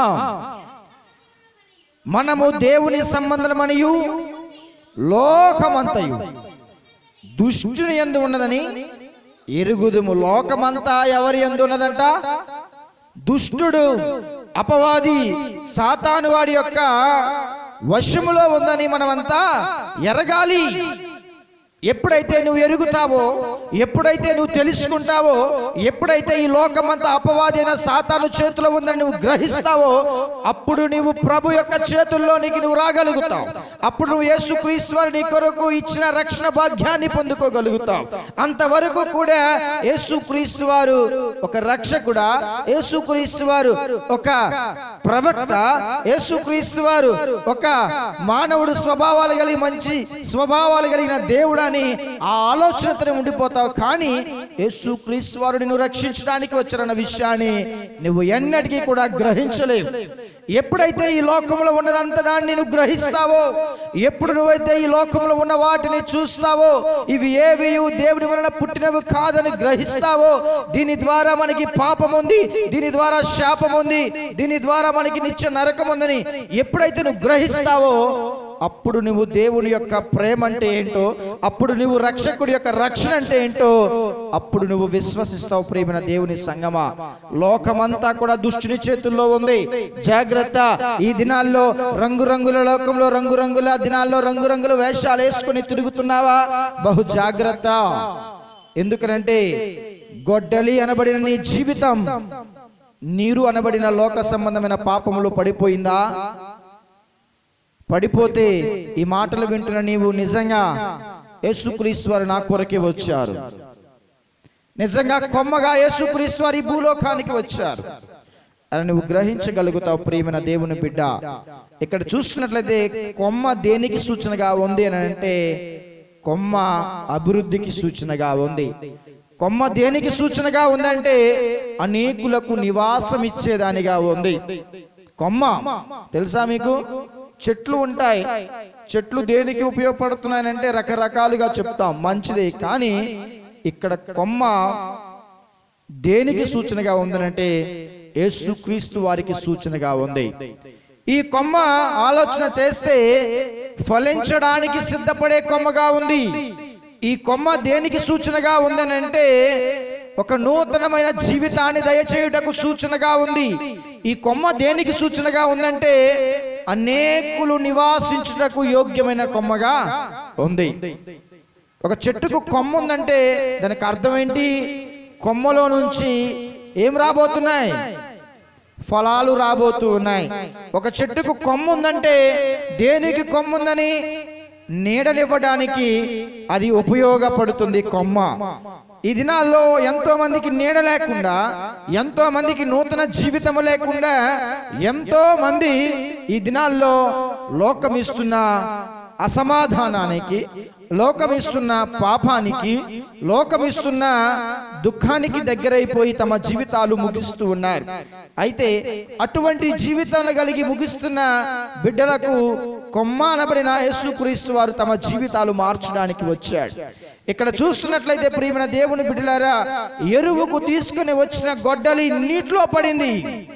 మనము దేవుని సంబంధమనియు లోకమంతయు దుష్టుని ఎందు ఉన్నదని ఎరుగుదుము లోకమంతా ఎవరి ఎందు ఉన్నదంట దుష్టుడు అపవాది సాతాను వాడి యొక్క వశములో ఉందని మనమంతా ఎరగాలి ఎప్పుడైతే నువ్వు ఎరుగుతావో ఎప్పుడైతే నువ్వు తెలుసుకుంటావో ఎప్పుడైతే ఈ లోకమంతా అపవాదైన సాతాను చేతిలో ఉందని నువ్వు గ్రహిస్తావో అప్పుడు నీవు ప్రభు యొక్క చేతుల్లోనికి నువ్వు రాగలుగుతావు అప్పుడు నువ్వు యేసుక్రీస్తు వారు నీ కొరకు ఇచ్చిన రక్షణ భాగ్యాన్ని పొందుకోగలుగుతావు అంతవరకు కూడా యేసుక్రీస్తు వారు ఒక రక్షకుడా యేసుక్రీస్తు వారు ఒక ప్రవక్త యేసుక్రీస్తు వారు ఒక మానవుడు స్వభావాలు కలిగి మంచి స్వభావాలు కలిగిన దేవుడని ఆ ఆలోచనతోనే ఉండిపోతావు కానీ యేసుక్రీస్తు వారు నిన్ను రక్షించడానికి వచ్చారన్న విషయాన్ని నువ్వు ఎన్నటికీ కూడా గ్రహించలేవు ఎప్పుడైతే ఈ లోకంలో ఉన్నదంతా దాన్ని నువ్వు గ్రహిస్తావో ఎప్పుడు నువ్వైతే ఈ లోకంలో ఉన్న వాటిని చూస్తావో ఇవి ఏవి దేవుడి వలన పుట్టినవి కాదని గ్రహిస్తావో దీని ద్వారా మనకి పాపం ఉంది దీని ద్వారా శాపం ఉంది దీని ద్వారా మనకి నిత్య నరకం ఉందని ఎప్పుడైతే నువ్వు గ్రహిస్తావో అప్పుడు నువ్వు దేవుని యొక్క ప్రేమ అంటే ఏంటో అప్పుడు నువ్వు రక్షకుడి యొక్క రక్షణ అంటే ఏంటో అప్పుడు నువ్వు విశ్వసిస్తావు ప్రేమైన దేవుని సంగమా లోకమంతా కూడా దుష్టుని చేతుల్లో ఉంది జాగ్రత్త ఈ దినాల్లో రంగురంగుల లోకంలో రంగురంగుల దినాల్లో రంగురంగుల వేషాలు వేసుకుని తిరుగుతున్నావా బహు జాగ్రత్త ఎందుకనంటే గొడ్డలి అనబడిన నీ జీవితం నీరు అనబడిన లోక సంబంధమైన పాపములో పడిపోయిందా పడిపోతే ఈ మాటలు వింటున్న నీవు నిజంగా యేసుక్రీస్తు వారు నా కొరకే వచ్చారు నిజంగా కొమ్మగా యేసుక్రీస్తు వారు ఈ భూలోకానికి వచ్చారు అని నువ్వు గ్రహించగలుగుతావు ప్రియమైన దేవుని బిడ్డ ఇక్కడ చూస్తున్నట్లయితే కొమ్మ దేనికి సూచనగా ఉంది అని అంటే కొమ్మ అభివృద్ధికి సూచనగా ఉంది కొమ్మ దేనికి సూచనగా ఉందంటే అనేకులకు నివాసం ఇచ్చేదానిగా ఉంది కొమ్మ తెలుసా మీకు చెట్లు ఉంటాయి చెట్లు దేనికి ఉపయోగపడుతున్నాయంటే రకరకాలుగా చెప్తాం మంచిదే కానీ ఇక్కడ కొమ్మ దేనికి సూచనగా ఉందనంటే యేసుక్రీస్తు వారికి సూచనగా ఉంది ఈ కొమ్మ ఆలోచన చేస్తే ఫలించడానికి సిద్ధపడే కొమ్మగా ఉంది ఈ కొమ్మ దేనికి సూచనగా ఉందనంటే ఒక నూతనమైన జీవితాన్ని దయచేయుటకు సూచనగా ఉంది ఈ కొమ్మ దేనికి సూచనగా ఉందంటే అనేకులు నివాసించుటకు యోగ్యమైన కొమ్మగా ఉంది ఒక చెట్టుకు కొమ్మ ఉందంటే దానికి అర్థం ఏంటి కొమ్మలో నుంచి ఏం రాబోతున్నాయి ఫలాలు రాబోతూ ఉన్నాయి ఒక చెట్టుకు కొమ్మ ఉందంటే దేనికి కొమ్మ ఉందని నీడనివ్వడానికి అది ఉపయోగపడుతుంది కొమ్మ ఈ దినాల్లో ఎంతో మందికి నీడ లేకుండా ఎంతో మందికి నూతన జీవితం లేకుండా ఎంతో మంది ఈ దినాల్లో లోకమిస్తున్న అసమాధానానికి లోకమిస్తున్న పాపానికి లోకమిస్తున్న దుఃఖానికి దగ్గరైపోయి తమ జీవితాలు ముగిస్తూ ఉన్నారు అయితే అటువంటి జీవితాలు కలిగి ముగిస్తున్న బిడ్డలకు కొమ్మ అనబడిన యేసుక్రీస్తు వారు తమ జీవితాలు మార్చడానికి వచ్చాడు ఇక్కడ చూస్తున్నట్లయితే ప్రియమైన దేవుని బిడ్డలారా ఎరువుకు తీసుకుని వచ్చిన గొడ్డలి నీటిలో పడింది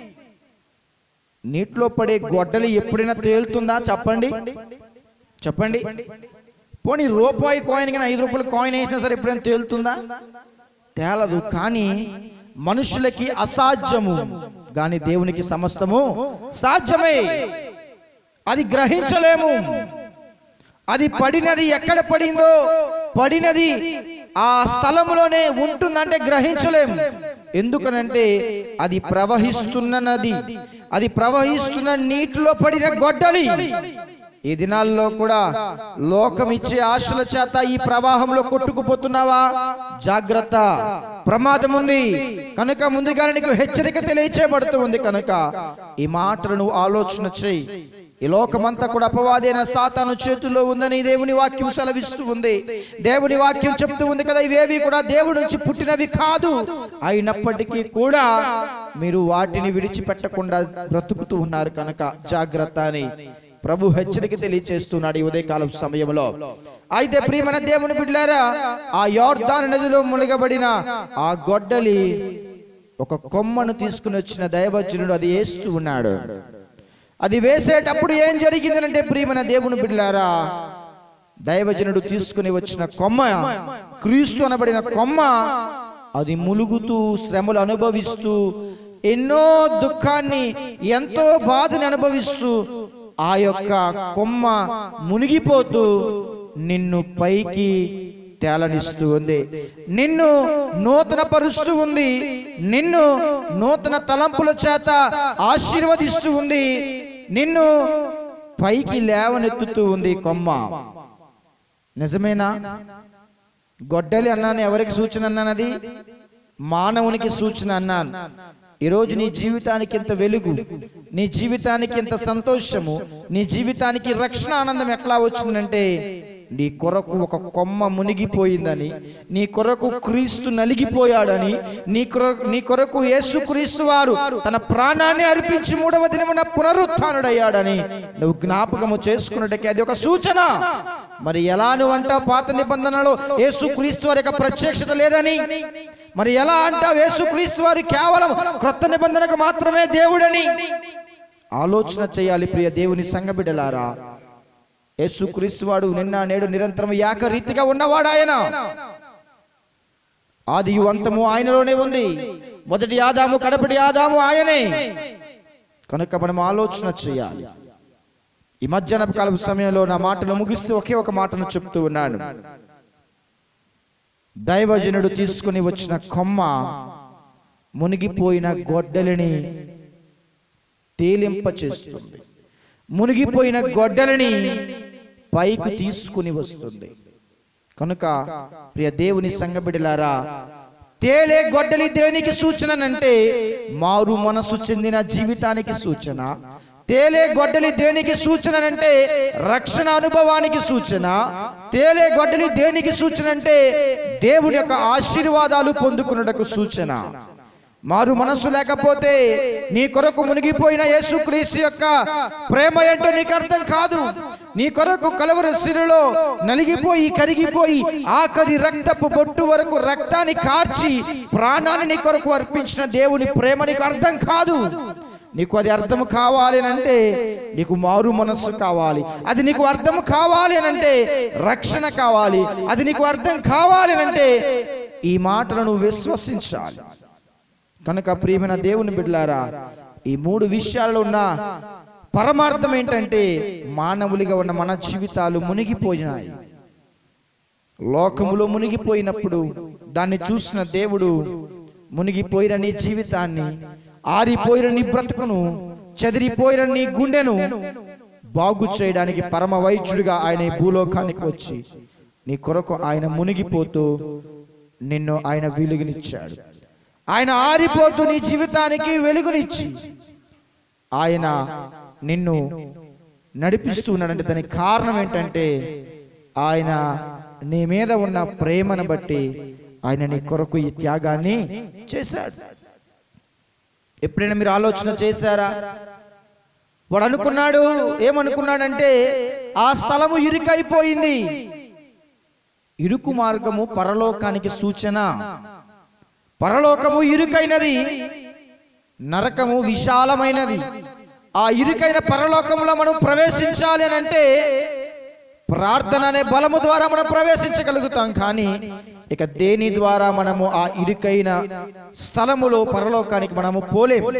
నీటిలో పడే గొడ్డలి ఎప్పుడైనా తేలుతుందా చెప్పండి చెప్పండి పోనీ రూపాయి కాయిన్ కానీ ఐదు రూపాయల కాయిన్ వేసినా సరే ఎప్పుడైనా తేలుతుందా తేలదు కానీ మనుషులకి అసాధ్యము కానీ దేవునికి సమస్తము సాధ్యమే అది గ్రహించలేము అది పడినది ఎక్కడ పడిందో పడినది ఆ స్థలంలోనే ఉంటుందంటే గ్రహించలేము ఎందుకనంటే అది ప్రవహిస్తున్న నది అది ప్రవహిస్తున్న నీటిలో పడిన గొడ్డలి ఈ దినాల్లో కూడా లోకం ఇచ్చే ఆశల చేత ఈ ప్రవాహంలో కొట్టుకుపోతున్నావా జాగ్రత్త ప్రమాదం ఉంది కనుక ముందుగానే నీకు హెచ్చరిక తెలియచేయబడుతూ ఉంది కనుక ఈ మాటలు నువ్వు ఆలోచన చేయి ఈ లోకమంతా కూడా అపవాదైన సాతాను చేతుల్లో ఉందని దేవుని వాక్యం సెలవిస్తూ ఉంది దేవుని వాక్యం చెప్తూ ఉంది కదా ఇవేవి కూడా దేవుడి నుంచి పుట్టినవి కాదు అయినప్పటికీ కూడా మీరు వాటిని విడిచిపెట్టకుండా బ్రతుకుతూ ఉన్నారు కనుక జాగ్రత్త అని ప్రభు హెచ్చరిక తెలియచేస్తున్నాడు ఈ ఉదయకాలం సమయంలో అయితే ప్రియమైన దేవుని బిడ్డారా ఆ యోర్దాన్ నదిలో మునగబడిన ఆ గొడ్డలి ఒక కొమ్మను తీసుకుని వచ్చిన దైవజనుడు అది వేస్తూ ఉన్నాడు అది వేసేటప్పుడు ఏం జరిగిందంటే ప్రియమైన దేవుని బిడ్డారా దైవజనుడు తీసుకుని వచ్చిన కొమ్మ క్రీస్తు అనబడిన కొమ్మ అది ములుగుతూ శ్రమలు అనుభవిస్తూ ఎన్నో దుఃఖాన్ని ఎంతో బాధని అనుభవిస్తూ ఆ యొక్క కొమ్మ మునిగిపోతూ నిన్ను పైకి తేలనిస్తూ ఉంది నిన్ను నూతన పరుస్తూ ఉంది నిన్ను నూతన తలంపుల చేత ఆశీర్వదిస్తూ ఉంది నిన్ను పైకి లేవనెత్తుతూ ఉంది కొమ్మ నిజమేనా గొడ్డలి అన్నాను ఎవరికి సూచన అన్నానది మానవునికి సూచన అన్నాను ఈరోజు నీ జీవితానికి ఇంత వెలుగు నీ జీవితానికి ఇంత సంతోషము నీ జీవితానికి రక్షణ ఆనందం ఎట్లా వచ్చిందంటే నీ కొరకు ఒక కొమ్మ మునిగిపోయిందని నీ కొరకు క్రీస్తు నలిగిపోయాడని నీ కొరకు నీ కొరకు యేసు క్రీస్తు వారు తన ప్రాణాన్ని అర్పించి మూడవ దినమున పునరుత్డయ్యాడని నువ్వు జ్ఞాపకము చేసుకున్నట్టుకి అది ఒక సూచన మరి ఎలా నువ్వు అంటావు పాత నిబంధనలో యేసు క్రీస్తు వారి యొక్క ప్రత్యక్షత లేదని మరి ఎలా అంటావు యేసు క్రీస్తు వారు కేవలం క్రొత్త నిబంధనకు మాత్రమే దేవుడని ఆలోచన చేయాలి ప్రియ దేవుని సంగబిడలారా యేసు క్రీస్తు వాడు నిన్న నేడు నిరంతరం ఏకరీతిగా ఉన్నవాడు ఆయన ఆది అంతము ఆయనలోనే ఉంది మొదటి ఆదాము కడపటి ఆదాము ఆయనే కనుక మనం ఆలోచన చేయాలి ఈ మధ్యాహ్న కాలపు సమయంలో నా మాటలు ముగిస్తూ ఒకే ఒక మాటను చెప్తూ ఉన్నాను దైవజనుడు తీసుకుని వచ్చిన కొమ్మ మునిగిపోయిన గొడ్డలిని తేలింప చేస్తుంది మునిగిపోయిన గొడ్డలిని పైకి తీసుకుని వస్తుంది కనుక ప్రియ దేవుని సంగబిడలారా తేలే గొడ్డలి దేనికి సూచన మారు మనసు చెందిన జీవితానికి సూచన తేలే గొడ్డలి దేనికి సూచన అంటే రక్షణ అనుభవానికి సూచన తేలే గొడ్డలి దేనికి సూచన అంటే దేవుని యొక్క ఆశీర్వాదాలు పొందుకున్నటకు సూచన మారు మనసు లేకపోతే నీ కొరకు మునిగిపోయిన యేసుక్రీస్తు యొక్క ప్రేమ ఏంటో నీకు అర్థం కాదు నీ కొరకు కలవర సిరిలో నలిగిపోయి కరిగిపోయి ఆఖరి రక్తపు బొట్టు వరకు రక్తాన్ని కార్చి ప్రాణాన్ని నీ కొరకు అర్పించిన దేవుని ప్రేమ నీకు అర్థం కాదు నీకు అది అర్థం కావాలి అని అంటే నీకు మారు మనస్సు కావాలి అది నీకు అర్థం కావాలి అని అంటే రక్షణ కావాలి అది నీకు అర్థం కావాలి అని అంటే ఈ మాటలను విశ్వసించాలి కనుక ప్రియమైన దేవుని బిడ్డలారా ఈ మూడు విషయాలలో ఉన్న పరమార్థం ఏంటంటే మానవులుగా ఉన్న మన జీవితాలు మునిగిపోయినాయి లోకములో మునిగిపోయినప్పుడు దాన్ని చూసిన దేవుడు మునిగిపోయిన నీ జీవితాన్ని ఆరిపోయిన నీ బ్రతుకును చెదిరిపోయిన నీ గుండెను బాగు చేయడానికి పరమ వైద్యుడిగా ఆయన ఈ భూలోకానికి వచ్చి నీ కొరకు ఆయన మునిగిపోతూ నిన్ను ఆయన వెలుగునిచ్చాడు ఆయన ఆరిపోతూ నీ జీవితానికి వెలుగునిచ్చి ఆయన నిన్ను నడిపిస్తూ ఉన్నాడంటే దానికి కారణం ఏంటంటే ఆయన నీ మీద ఉన్న ప్రేమను బట్టి ఆయన నీ కొరకు ఈ త్యాగాన్ని చేశాడు ఎప్పుడైనా మీరు ఆలోచన చేశారా వాడు అనుకున్నాడు ఏమనుకున్నాడంటే ఆ స్థలము ఇరుకైపోయింది ఇరుకు మార్గము పరలోకానికి సూచన పరలోకము ఇరుకైనది నరకము విశాలమైనది ఆ ఇరుకైన పరలోకంలో మనం ప్రవేశించాలి అని అంటే ప్రార్థన అనే బలము ద్వారా మనం ప్రవేశించగలుగుతాం కానీ ఇక దేని ద్వారా మనము ఆ ఇరుకైన స్థలములో పరలోకానికి మనము పోలేము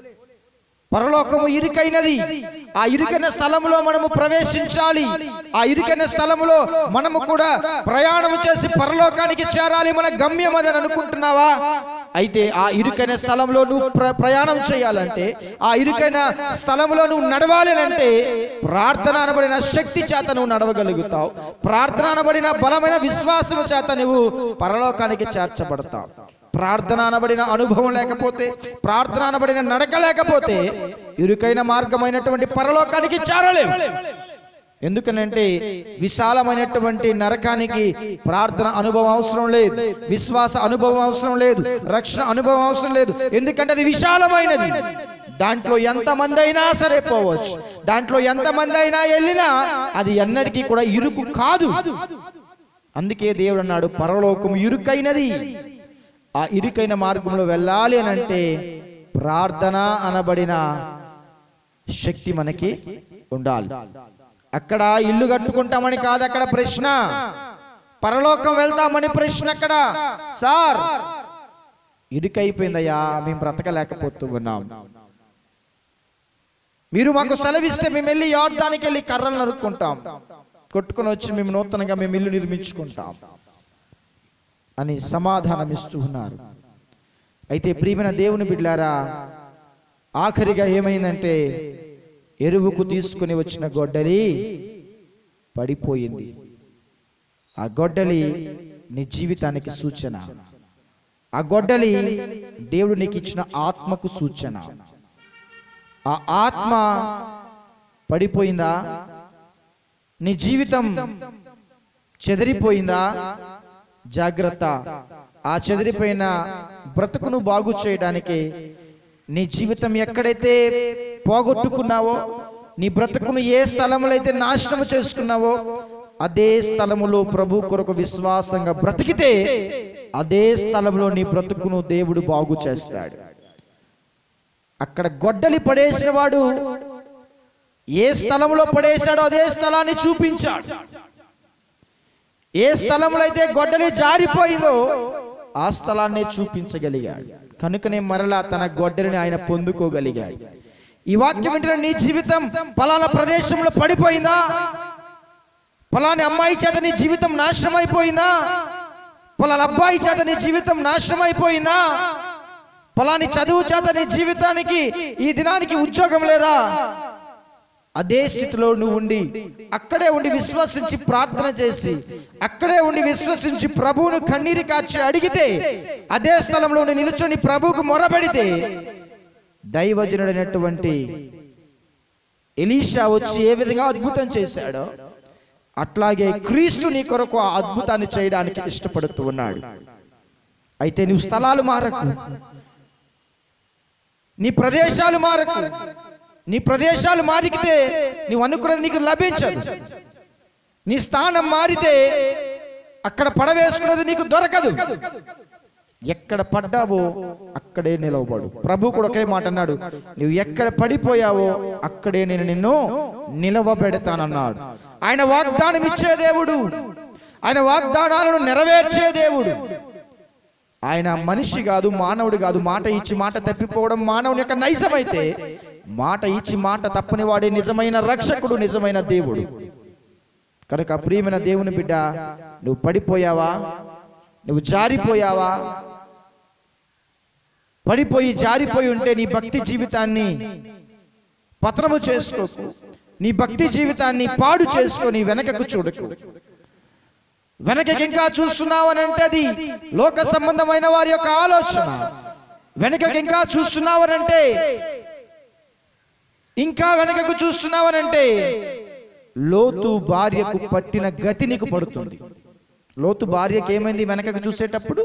పరలోకము ఇరుకైనది ఆ ఇరుకైన స్థలములో మనము ప్రవేశించాలి ఆ ఇరుకైన స్థలములో మనము కూడా ప్రయాణం చేసి పరలోకానికి చేరాలి మన గమ్యం అని అనుకుంటున్నావా అయితే ఆ ఇరుకైన స్థలంలో నువ్వు ప్ర- ప్రయాణం చేయాలంటే ఆ ఇరుకైన స్థలంలో నువ్వు నడవాలి అంటే ప్రార్థన అనబడిన శక్తి చేత నువ్వు నడవగలుగుతావు ప్రార్థన అనబడిన బలమైన విశ్వాసం చేత నువ్వు పరలోకానికి చేర్చబడతావు ప్రార్థన అనబడిన అనుభవం లేకపోతే ప్రార్థన అనబడిన నడక లేకపోతే ఇరుకైన మార్గమైనటువంటి పరలోకానికి చేరలేవు ఎందుకనంటే విశాలమైనటువంటి నరకానికి ప్రార్థన అనుభవం అవసరం లేదు విశ్వాస అనుభవం అవసరం లేదు రక్షణ అనుభవం అవసరం లేదు ఎందుకంటే అది విశాలమైనది దాంట్లో ఎంతమంది అయినా సరే పోవచ్చు దాంట్లో ఎంతమంది అయినా వెళ్ళినా అది ఎన్నటికీ కూడా ఇరుకు కాదు అందుకే దేవుడు అన్నాడు పరలోకం ఇరుకైనది ఆ ఇరుకైన మార్గంలో వెళ్ళాలి అని అంటే ప్రార్థన అనబడిన శక్తి మనకి ఉండాలి అక్కడ ఇల్లు కట్టుకుంటామని కాదు అక్కడ ప్రశ్న పరలోకం వెళ్తామని ప్రశ్న అక్కడ సార్ ఇరుకైపోయిందయ్యా మేము బ్రతకలేకపోతూ ఉన్నాం మీరు మాకు సెలవిస్తే మేము వెళ్ళి యోర్దానికి వెళ్ళి కర్రలు నరుక్కుంటాం కొట్టుకొని వచ్చి మేము నూతనంగా మేము ఇల్లు నిర్మించుకుంటాం అని సమాధానమిస్తూ ఉన్నారు అయితే ప్రియమైన దేవుని బిడ్లారా ఆఖరిగా ఏమైందంటే ఎరువుకు తీసుకుని వచ్చిన గొడ్డలి పడిపోయింది ఆ గొడ్డలి నీ జీవితానికి సూచన ఆ గొడ్డలి దేవుడు నీకు ఇచ్చిన ఆత్మకు సూచన ఆ ఆత్మ పడిపోయిందా నీ జీవితం చెదిరిపోయిందా జాగ్రత్త ఆ చెదిరిపోయిన బ్రతుకును బాగు చేయడానికి నీ జీవితం ఎక్కడైతే పోగొట్టుకున్నావో నీ బ్రతుకును ఏ స్థలంలో అయితే నాశనం చేసుకున్నావో అదే స్థలములో ప్రభు కొరకు విశ్వాసంగా బ్రతికితే అదే స్థలంలో నీ బ్రతుకును దేవుడు బాగు చేస్తాడు అక్కడ గొడ్డలి పడేసిన వాడు ఏ స్థలంలో పడేశాడో అదే స్థలాన్ని చూపించాడు ఏ స్థలంలో అయితే గొడ్డలి జారిపోయిందో ఆ స్థలాన్ని చూపించగలిగాడు కనుకనే మరలా తన గొడ్డలిని ఆయన పొందుకోగలిగాడు ఈ వాక్యం వింటున్న నీ జీవితం పలానా ప్రదేశంలో పడిపోయిందా పలాని అమ్మాయి చేత నీ జీవితం నాశనం అయిపోయిందా పలానా అబ్బాయి చేత నీ జీవితం నాశనం అయిపోయిందా పలాని చదువు చేత నీ జీవితానికి ఈ దినానికి ఉద్యోగం లేదా అదే స్థితిలో నువ్వు ఉండి అక్కడే ఉండి విశ్వసించి ప్రార్థన చేసి అక్కడే ఉండి విశ్వసించి ప్రభువును కన్నీరు కార్చి అడిగితే అదే స్థలంలో ఉండి నిలుచొని ప్రభువుకు మొరబడితే దైవజనుడైనటువంటి ఎలీషా వచ్చి ఏ విధంగా అద్భుతం చేశాడో అట్లాగే క్రీస్తు నీ కొరకు ఆ అద్భుతాన్ని చేయడానికి ఇష్టపడుతూ ఉన్నాడు అయితే నువ్వు స్థలాలు మారకు నీ ప్రదేశాలు మారకు నీ ప్రదేశాలు మారికితే నీవు అనుకున్నది నీకు లభించదు నీ స్థానం మారితే అక్కడ పడవేసుకున్నది నీకు దొరకదు ఎక్కడ పడ్డావో అక్కడే నిలవబడు ప్రభు కూడా ఒకే మాట అన్నాడు నువ్వు ఎక్కడ పడిపోయావో అక్కడే నేను నిన్ను నిలవబెడతానన్నాడు ఆయన వాగ్దానం ఇచ్చే దేవుడు ఆయన వాగ్దానాలను నెరవేర్చే దేవుడు ఆయన మనిషి కాదు మానవుడు కాదు మాట ఇచ్చి మాట తప్పిపోవడం మానవుని యొక్క నైజమైతే మాట ఇచ్చి మాట తప్పని వాడే నిజమైన రక్షకుడు నిజమైన దేవుడు కనుక ప్రియమైన దేవుని బిడ్డ నువ్వు పడిపోయావా నువ్వు జారిపోయావా పడిపోయి జారిపోయి ఉంటే నీ భక్తి జీవితాన్ని పతనము చేసుకోకు నీ భక్తి జీవితాన్ని పాడు చేసుకొని వెనకకు చూడకు వెనకకి ఇంకా చూస్తున్నావు అని అంటే అది లోక సంబంధమైన వారి యొక్క ఆలోచన వెనకకి ఇంకా చూస్తున్నావు అని అంటే ఇంకా వెనకకు చూస్తున్నావు అని అంటే లోతు భార్యకు పట్టిన గతి నీకు పడుతుంది లోతు భార్యకి ఏమైంది వెనకకు చూసేటప్పుడు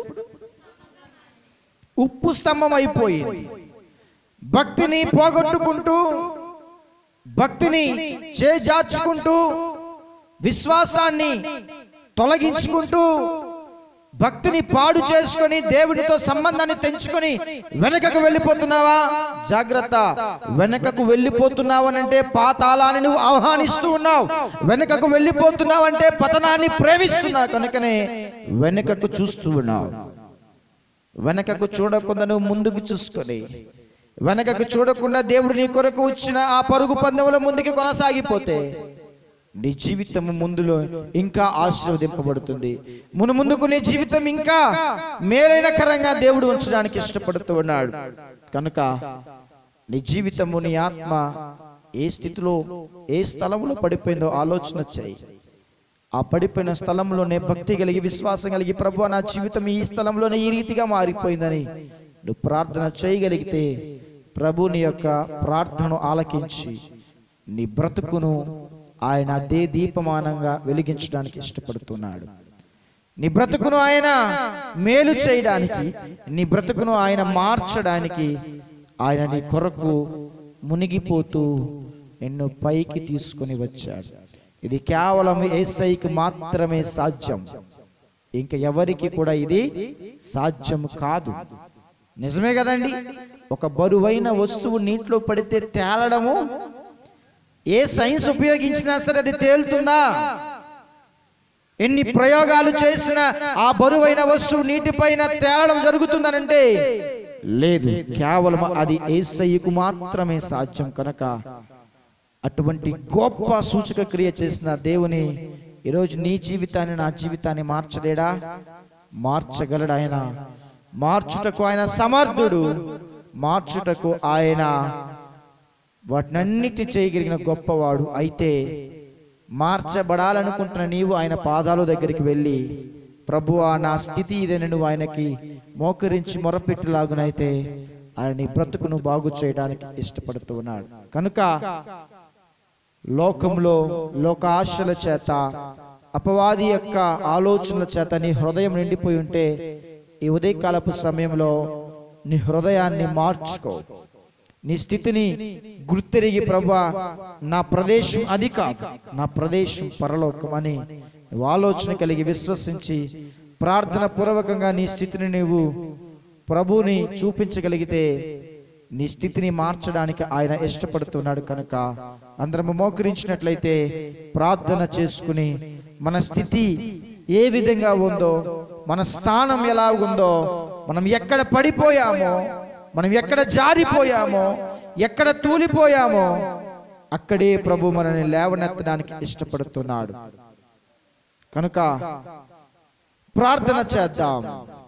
ఉప్పు స్తంభం అయిపోయింది భక్తిని పోగొట్టుకుంటూ భక్తిని చేజార్చుకుంటూ విశ్వాసాన్ని తొలగించుకుంటూ భక్తిని పాడు చేసుకొని దేవునితో సంబంధాన్ని తెంచుకొని వెనకకు వెళ్ళిపోతున్నావా జాగ్రత్త వెనకకు వెళ్ళిపోతున్నావు అంటే పాతాళాన్ని నువ్వు ఆహ్వానిస్తూ ఉన్నావు వెనకకు వెళ్ళిపోతున్నావు అంటే పతనాన్ని ప్రేమిస్తున్నావు కనుకనే వెనకకు చూస్తూ ఉన్నావు వెనకకు చూడకుండా నువ్వు ముందుకు చూసుకొని వెనకకు చూడకుండా దేవుడు నీ కొరకు వచ్చిన ఆ పరుగు పందెంలో ముందుకు కొనసాగిపోతే నీ జీవితం ముందులో ఇంకా ఆశీర్వదింపబడుతుంది మును ముందుకు నీ జీవితం ఇంకా మేలైన కరంగా దేవుడు ఉంచడానికి ఇష్టపడుతూ ఉన్నాడు కనుక నీ జీవితము నీ ఆత్మ ఏ స్థితిలో ఏ స్థలంలో పడిపోయిందో ఆలోచన చేయి ఆ పడిపోయిన స్థలంలోనే భక్తి కలిగి విశ్వాసం కలిగి ప్రభు నా జీవితం ఈ స్థలంలోనే ఈ రీతిగా మారిపోయిందని నువ్వు ప్రార్థన చేయగలిగితే ప్రభు నీ యొక్క ప్రార్థనను ఆలకించి నీ బ్రతుకును ఆయన అదే దీపమానంగా వెలిగించడానికి ఇష్టపడుతున్నాడు నీ బ్రతుకును ఆయన మేలు చేయడానికి నీ బ్రతుకును ఆయన మార్చడానికి ఆయన నీ కొరకు మునిగిపోతూ నిన్ను పైకి తీసుకొని వచ్చాడు ఇది కేవలం ఏసైకి మాత్రమే సాధ్యం ఇంకా ఎవరికి కూడా ఇది సాధ్యం కాదు నిజమే కదండి ఒక బరువైన వస్తువు నీటిలో పడితే తేలడము ఏ సైన్స్ ఉపయోగించినా సరే అది తేలుతుందా ఎన్ని ప్రయోగాలు చేసినా ఆ బరువైన వస్తువు నీటిపైన తేలడం జరుగుతుందనంటే లేదు కేవలం అది ఏసయ్యకు మాత్రమే సాధ్యం కనుక అటువంటి గొప్ప సూచక క్రియ చేసిన దేవుని ఈరోజు నీ జీవితాన్ని నా జీవితాన్ని మార్చలేడా మార్చగలడు ఆయన మార్చుటకు ఆయన సమర్థుడు మార్చుటకు ఆయన వాటినన్నిటి చేయగలిగిన గొప్పవాడు అయితే మార్చబడాలనుకుంటున్న నీవు ఆయన పాదాల దగ్గరికి వెళ్ళి ప్రభువా నా స్థితి ఇదని నువ్వు ఆయనకి మోకరించి మొరపెట్టులాగునైతే ఆయన నీ బ్రతుకును బాగు చేయడానికి ఇష్టపడుతూ ఉన్నాడు కనుక లోకంలో లోక ఆశల చేత అపవాది యొక్క ఆలోచనల చేత నీ హృదయం నిండిపోయి ఉంటే ఈ ఉదయకాలపు సమయంలో నీ హృదయాన్ని మార్చుకో నీ స్థితిని గుర్తెరిగి ప్రభా నా ప్రదేశం అది కాదు నా ప్రదేశం పరలోకం అని నువ్వు ఆలోచన కలిగి విశ్వసించి ప్రార్థన పూర్వకంగా నీ స్థితిని నీవు ప్రభువుని చూపించగలిగితే నీ స్థితిని మార్చడానికి ఆయన ఇష్టపడుతున్నాడు కనుక అందరము మోకరించినట్లయితే ప్రార్థన చేసుకుని మన స్థితి ఏ విధంగా ఉందో మన స్థానం ఎలా ఉందో మనం ఎక్కడ పడిపోయామో మనం ఎక్కడ జారిపోయామో ఎక్కడ తూలిపోయామో అక్కడే ప్రభు మనల్ని లేవనెత్తడానికి ఇష్టపడుతున్నాడు కనుక ప్రార్థన చేద్దాం